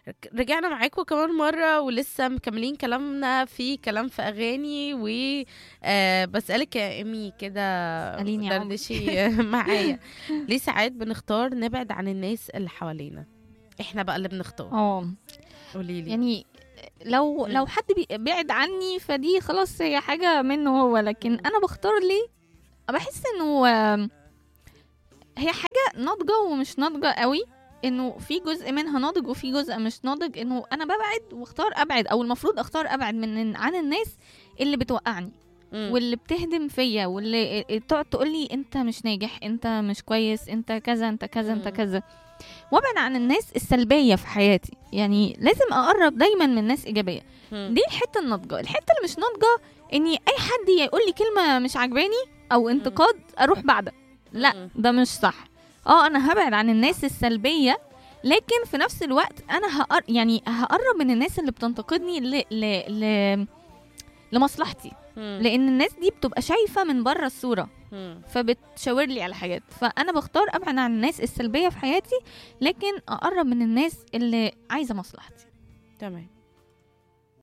رجعنا معاكم كمان مرة ولسه مكملين كلامنا في كلام في أغاني و آه بسألك يا إيمي كده قاليني يا عمر. دردشي معايا ليه ساعات بنختار نبعد عن الناس اللي حوالينا احنا بقى اللي بنختار اه قولي لي يعني لو مم. لو حد بي- بعد عني فدي خلاص هي حاجه منه هو لكن انا بختار ليه بحس انه آم، هي حاجه ناضجه ومش ناضجه قوي انه في جزء منها ناضج وفي جزء مش ناضج انه انا ببعد واختار ابعد او المفروض اختار ابعد من عن الناس اللي بتوقعني مم. واللي بتهدم فيا واللي تقعد تقول لي انت مش ناجح انت مش كويس انت كذا انت كذا انت مم. كذا وابعد عن الناس السلبيه في حياتي يعني لازم اقرب دايما من ناس ايجابيه مم. دي الحته الناضجه الحته اللي مش ناضجه اني اي حد يقول لي كلمه مش عجباني او انتقاد اروح بعدها لا مم. ده مش صح اه انا هبعد عن الناس السلبيه لكن في نفس الوقت انا هقر... يعني هقرب من الناس اللي بتنتقدني ل... ل... ل... لمصلحتي مم. لان الناس دي بتبقى شايفه من بره الصوره مم. فبتشاور لي على حاجات فانا بختار ابعد عن الناس السلبيه في حياتي لكن اقرب من الناس اللي عايزه مصلحتي تمام